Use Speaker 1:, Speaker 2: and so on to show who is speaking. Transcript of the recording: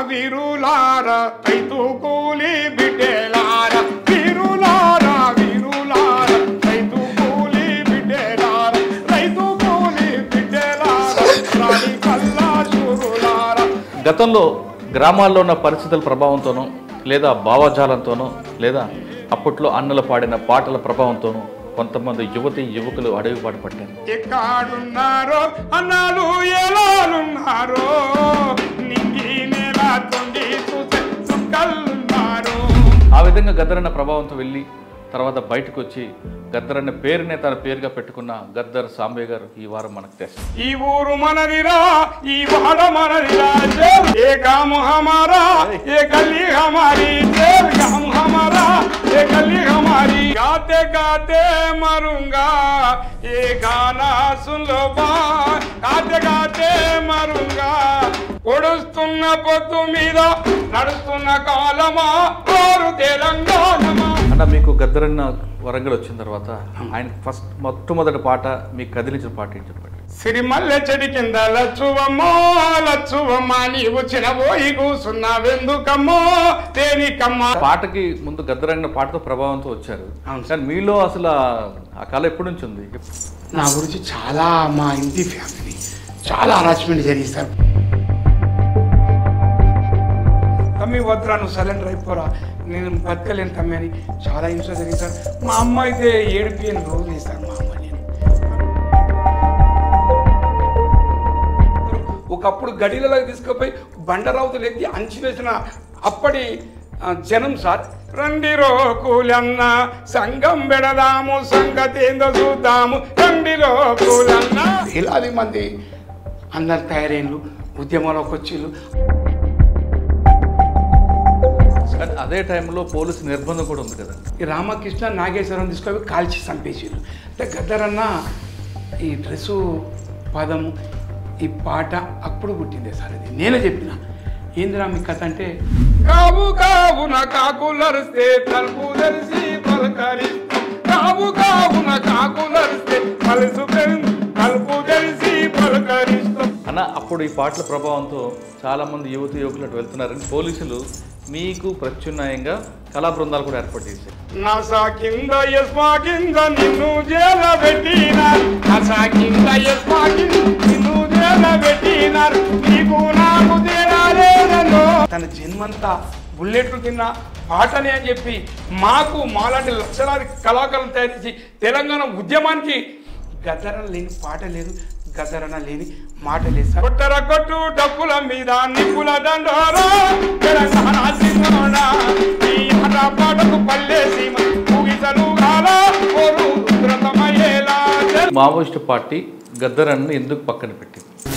Speaker 1: వీరులార రైతు కూలి బిడ్డలార వీరులార వీరులార రైతు కూలి బిడ్డలార రైతు కూలి బిడ్డలార రాణి కల్లా చూరులార
Speaker 2: గతంలో గ్రామాల్లో ఉన్న పరిస్థితుల ప్రభావంతోనో లేదా భావజాలంతోనో లేదా అప్పట్లో అన్నలు పాడిన పాటల ప్రభావంతోనో కొంతమంది యువతి యువకులు అడవి పాటు పట్టారు
Speaker 1: ఎక్కడున్నారో అన్నాలు ఎలాలున్నారో నింగి నేల తొండి చూసే చుక్కలున్నారు
Speaker 2: ఆ విధంగా గద్దరన్న ప్రభావంతో వెళ్ళి తర్వాత బయటకు వచ్చి గద్దరన్న పేరునే తన పేరుగా పెట్టుకున్న గద్దర్ సాంబయ్య గారు ఈ వారం మనకు తెస్తారు
Speaker 1: ఈ ఊరు మనదిరా ఈ వాడ మనదిరా జేల్ ఏ గాము హమారా ఏ గల్లీ హమారీ జేల్ గాము హమారా ఏ గల్లీ హమారీ గాతే గాతే మరుంగా ఏ గానా సున్ లో బా గాతే గాతే మరుంగా ఒడుస్తున్న పొద్దు మీద నడుస్తున్న కాలమా కోరు తెలంగాణమా
Speaker 2: అన్న మీకు గద్దరన్న వరంగల్ వచ్చిన తర్వాత ఆయన ఫస్ట్ మొట్టమొదటి పాట మీకు కదిలించిన పాట ఏంటి చెప్పండి
Speaker 1: సిరిమల్లె చెడి కింద లచ్చువమ్మో లచ్చువమ్మ నీవు చినబోయి కూసున్నావెందుకమ్మో దేనికమ్మా
Speaker 2: పాటకి ముందు గద్దరన్న పాటతో ప్రభావంతో వచ్చారు
Speaker 1: అవును
Speaker 2: కానీ మీలో అసలు ఆ- ఆ కళ ఎప్పటి నుంచి ఉంది
Speaker 3: నా గురించి చాలా మా ఇంటి ఫ్యామిలీ చాలా అరాచ్మెంట్ జరిగిస్తారు
Speaker 1: తమ్మి వద్దురా నువ్వు సరెండర్ అయిపోరా నేను బతకలేను తమ్మి అని చాలా హింస జరిగింది సార్ మా అమ్మ అయితే ఏడిపియని రోజులు ఇస్తారు మా అమ్మ నేను ఒకప్పుడు గడిలలోకి తీసుకుపోయి బండరావుతులు ఎత్తి అంచి వేసిన అప్పటి ఆ, జనం సార్ రండి రోకులన్న సంఘం పెడదాము సంగతేందో చూద్దాము రండి రోకులన్న
Speaker 3: వేలాది మంది అందరు తయారైనలు ఉద్యమంలోకి వచ్చిళ్ళు
Speaker 2: కానీ అదే టైంలో పోలీసు నిర్బంధం కూడా ఉంది కదా
Speaker 3: ఈ రామకృష్ణ నాగేశ్వరం తీసుకొని కాల్చి చంపేసారు అంటే గద్దరన్న ఈ డ్రెస్సు పదము ఈ పాట అప్పుడు పుట్టిందే సార్ ఇది నేనే చెప్పిన ఏందిరా మీ కథ అంటే
Speaker 1: కావు కావున కాకులరిస్తే తలుపు తెరిచి పలకరిస్తాం కావు కావున కాకులరిస్తే పలుసు తెరి- తలుపు తెరిచి పలకరిస్తాం
Speaker 2: అన్న అప్పుడు ఈ పాటల ప్రభావంతో చాలా మంది యువతి యువకులు అటు వెళ్తున్నారని పోలీసులు మీకు ప్రత్యున్నాయంగా కళా బృందాలు కూడా ఏర్పాటు చేశారు
Speaker 1: నసా కింద ఎస్మా కింద నిన్ను జేల పెట్టినారు నసా కింద ఎస్మా కింద నిన్ను జేల పెట్టినారు నీకు నాకు తేడాలేనో తన జన్మంతా బుల్లెట్లు తిన్న పాటనే అని చెప్పి మాకు మాలాంటి లక్షలాది కళాకారులు తయారు చేసి తెలంగాణ ఉద్యమానికి గద్దరన లేని పాట లేదు గద్దరన లేని మాట లేదు సార్ కొట్టర కొట్టు డప్పుల మీద నిప్పుల దండోరా తెలంగాణ సింగోడా ఈ ఆట పాటకు పల్లెసి ఊగిసలు గాల ఓరు రుద్రతమయ్యేలా
Speaker 2: మావోయిస్టు పార్టీ గద్దరన్ను ఎందుకు పక్కన పెట్టింది